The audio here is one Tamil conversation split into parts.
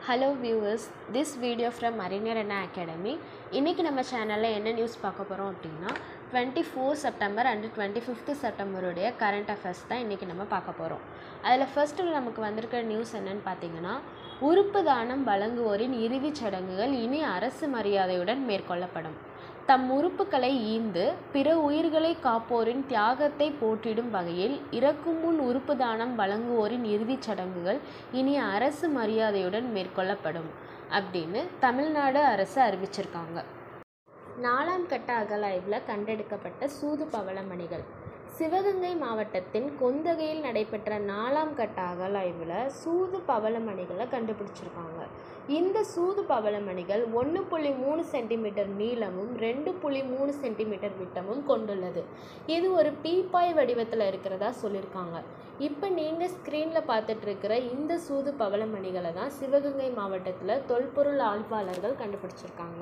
hello viewers this video from Arignar Anna academy இன்றைக்கி நம்ம சேனலில் என்ன நியூஸ் பார்க்க போகிறோம் அப்படின்னா twenty four September and twenty fifth செப்டம்பருடைய கரண்ட் அஃபேர்ஸ் தான் இன்றைக்கி நம்ம பார்க்க போகிறோம் அதில் ஃபஸ்ட்டு நமக்கு வந்திருக்கிற நியூஸ் என்னன்னு பார்த்தீங்கன்னா உறுப்பு தானம் வழங்குவோரின் இறுதிச் சடங்குகள் இனி அரசு மரியாதையுடன் மேற்கொள்ளப்படும் தம் உறுப்புகளை ஈந்து பிற உயிர்களை காப்போரின் தியாகத்தை போற்றிடும் வகையில் இறக்கும் முன் உறுப்பு தானம் வழங்குவோரின் இறுதிச் சடங்குகள் இனி அரசு மரியாதையுடன் மேற்கொள்ளப்படும் அப்படின்னு தமிழ்நாடு அரசு அறிவிச்சிருக்காங்க நாலாம் கட்ட அகலாய்வில் கண்டெடுக்கப்பட்ட சூது பவளமணிகள் சிவகங்கை மாவட்டத்தின் கொந்தகையில் நடைபெற்ற நாலாம் கட்ட அகலாய்வில் சூது பவளமணிகளை கண்டுபிடிச்சிருக்காங்க இந்த சூது பவளமணிகள் ஒன்று புள்ளி மூணு சென்டிமீட்டர் நீளமும் ரெண்டு புள்ளி மூணு சென்டிமீட்டர் விட்டமும் கொண்டுள்ளது இது ஒரு பீப்பாய் வடிவத்தில் இருக்கிறதா சொல்லியிருக்காங்க இப்போ நீங்கள் ஸ்க்ரீனில் பார்த்துட்டு இருக்கிற இந்த சூது பவளமணிகளை தான் சிவகங்கை மாவட்டத்தில் தொல்பொருள் ஆய்வாளர்கள் கண்டுபிடிச்சிருக்காங்க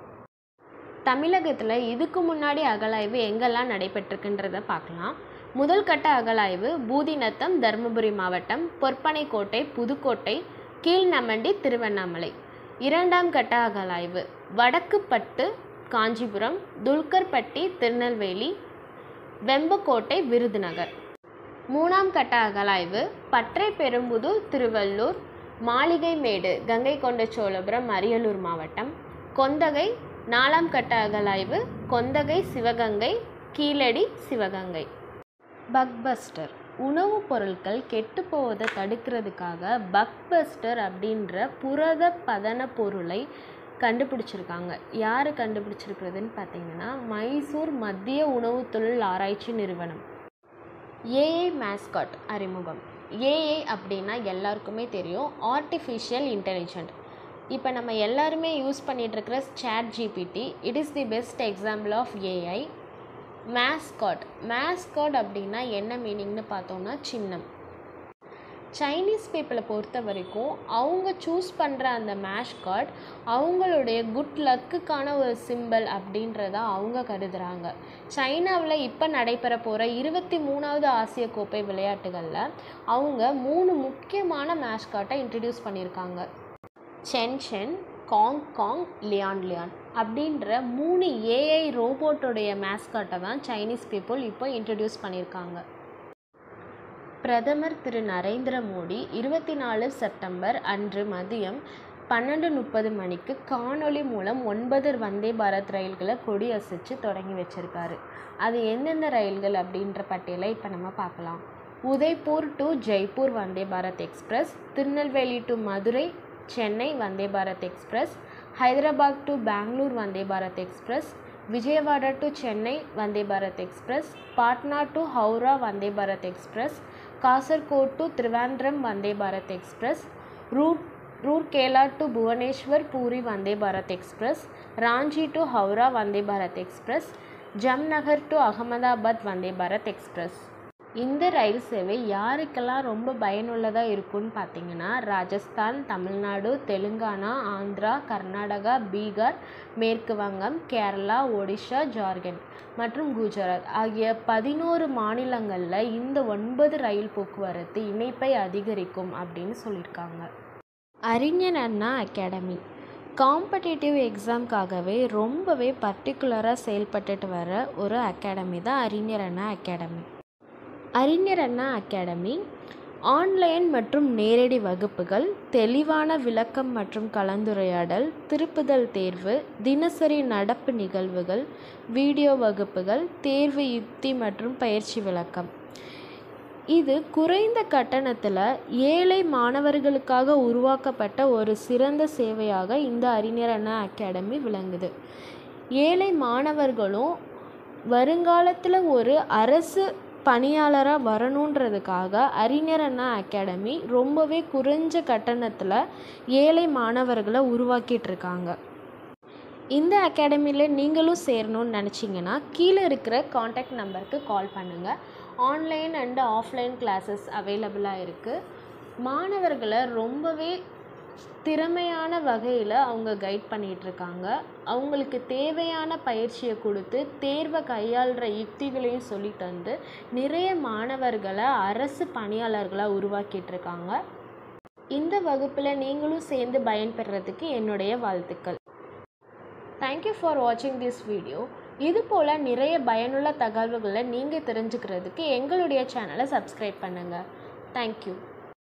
தமிழகத்தில் இதுக்கு முன்னாடி அகலாய்வு எங்கெல்லாம் நடைபெற்றிருக்குன்றத பார்க்கலாம் முதல் கட்ட அகலாய்வு பூதிநத்தம் தருமபுரி மாவட்டம் பொற்பனைக்கோட்டை புதுக்கோட்டை கீழ்நமண்டி திருவண்ணாமலை இரண்டாம் கட்ட அகலாய்வு வடக்குப்பட்டு காஞ்சிபுரம் துல்கர்பட்டி திருநெல்வேலி வெம்பக்கோட்டை விருதுநகர் மூணாம் கட்ட அகலாய்வு பற்றை பெரும்புதூர் திருவள்ளூர் மாளிகைமேடு கங்கை கொண்ட சோழபுரம் அரியலூர் மாவட்டம் கொந்தகை நாலாம் கட்ட அகலாய்வு கொந்தகை சிவகங்கை கீழடி சிவகங்கை பக்பஸ்டர் உணவுப் பொருட்கள் கெட்டு போவதை தடுக்கிறதுக்காக பக்பஸ்டர் அப்படின்ற புரத பதன பொருளை கண்டுபிடிச்சிருக்காங்க யார் கண்டுபிடிச்சிருக்கிறதுன்னு பார்த்தீங்கன்னா மைசூர் மத்திய உணவுத் தொழில் ஆராய்ச்சி நிறுவனம் ஏஐ மேஸ்காட் அறிமுகம் ஏஐ அப்படின்னா எல்லாருக்குமே தெரியும் ஆர்டிஃபிஷியல் இன்டெலிஜென்ட் இப்போ நம்ம எல்லாருமே யூஸ் பண்ணிகிட்ருக்கிற ChatGPT it is the best example of AI mascot mascot அப்படின்னா என்ன மீனிங்னு பார்த்தோம்னா சின்னம் சைனீஸ் பீப்புளை பொறுத்த வரைக்கும் அவங்க சூஸ் பண்ணுற அந்த மேஷ்காட் அவங்களுடைய குட் லக்குக்கான ஒரு சிம்பிள் அப்படின்றத அவங்க கருதுகிறாங்க சைனாவில் இப்போ நடைபெற போகிற இருபத்தி மூணாவது ஆசிய கோப்பை விளையாட்டுகளில் அவங்க மூணு முக்கியமான மேஷ்காட்டை இன்ட்ரடியூஸ் பண்ணியிருக்காங்க சென்ஷென் காங் காங் லியான் லியான் அப்படின்ற மூணு ஏஐ ரோபோட்டோடைய மேஸ்காட்டை தான் சைனீஸ் பீப்புள் இப்போ இன்ட்ரடியூஸ் பண்ணியிருக்காங்க பிரதமர் திரு நரேந்திர மோடி இருபத்தி நாலு செப்டம்பர் அன்று மதியம் பன்னெண்டு முப்பது மணிக்கு காணொளி மூலம் ஒன்பது வந்தே பாரத் ரயில்களை கொடி அசைச்சு தொடங்கி வச்சிருக்காரு அது எந்தெந்த ரயில்கள் அப்படின்ற பட்டியலை இப்போ நம்ம பார்க்கலாம் Udaipur to Jaipur Vande Bharat Express Tirunelveli to Madurai Chennai Vande Bharat Express Hyderabad to Bangalore Vande Bharat Express Vijayawada to Chennai Vande Bharat Express Patna to Howrah Vande Bharat Express Kasaragod to Trivandrum Vande Bharat Express route Rourkela to Bhubaneswar Puri Vande Bharat Express Ranchi to Howrah Vande Bharat Express Jamnagar to Ahmedabad Vande Bharat Express இந்த ரயில் சேவை யாருக்கெல்லாம் ரொம்ப பயனுள்ளதாக இருக்கும்னு பார்த்தீங்கன்னா ராஜஸ்தான் தமிழ்நாடு தெலுங்கானா ஆந்திரா கர்நாடகா பீகார் மேற்கு வங்கம் கேரளா ஒடிஷா ஜார்க்கண்ட் மற்றும் குஜராத் ஆகிய பதினோரு மாநிலங்களில் இந்த ஒன்பது ரயில் போக்குவரத்து இணைப்பை அதிகரிக்கும் அப்படின்னு சொல்லியிருக்காங்க அறிஞர் அண்ணா அகாடமி காம்படிட்டிவ் எக்ஸாம்க்காகவே ரொம்பவே பர்டிகுலராக செயல்பட்டுட்டு வர ஒரு அகாடமி தான் அறிஞர் அண்ணா அகாடமி அறிஞர் அண்ணா அகாடமி ஆன்லைன் மற்றும் நேரடி வகுப்புகள் தெளிவான விளக்கம் மற்றும் கலந்துரையாடல் திருப்புதல் தேர்வு தினசரி நடப்பு நிகழ்வுகள் வீடியோ வகுப்புகள் தேர்வு யுக்தி மற்றும் பயிற்சி விளக்கம் இது குறைந்த கட்டணத்தில் ஏழை மாணவர்களுக்காக உருவாக்கப்பட்ட ஒரு சிறந்த சேவையாக இந்த அறிஞர் அண்ணா அகாடமி விளங்குது ஏழை மாணவர்களும் வருங்காலத்தில் ஒரு அரசு பணியாளராக வரணுன்றதுக்காக அறிஞர் அண்ணா அகாடமி ரொம்பவே குறைஞ்ச கட்டணத்தில் ஏழை மாணவர்களை உருவாக்கிட்டு இருக்காங்க இந்த அகாடமியில் நீங்களும் சேரணும்னு நினச்சிங்கன்னா கீழே இருக்கிற காண்டாக்ட் நம்பருக்கு கால் பண்ணுங்கள் ஆன்லைன் அண்டு ஆஃப்லைன் கிளாஸஸ் அவைலபிளாக இருக்குது மாணவர்களை ரொம்பவே திறமையான வகையில் அவங்க கைட் பண்ணிகிட்ருக்காங்க அவங்களுக்கு தேவையான பயிற்சியை கொடுத்து தேர்வை கையாளுற யுக்திகளையும் சொல்லி தந்து நிறைய மாணவர்களை அரசு பணியாளர்களாக உருவாக்கிட்டு இருக்காங்க இந்த வகுப்பில் நீங்களும் சேர்ந்து பயன்பெறதுக்கு என்னுடைய வாழ்த்துக்கள் தேங்க்யூ ஃபார் வாட்சிங் திஸ் வீடியோ இது போல் நிறைய பயனுள்ள தகவல்களை நீங்கள் தெரிஞ்சுக்கிறதுக்கு எங்களுடைய சேனலை சப்ஸ்கிரைப் பண்ணுங்கள் தேங்க்யூ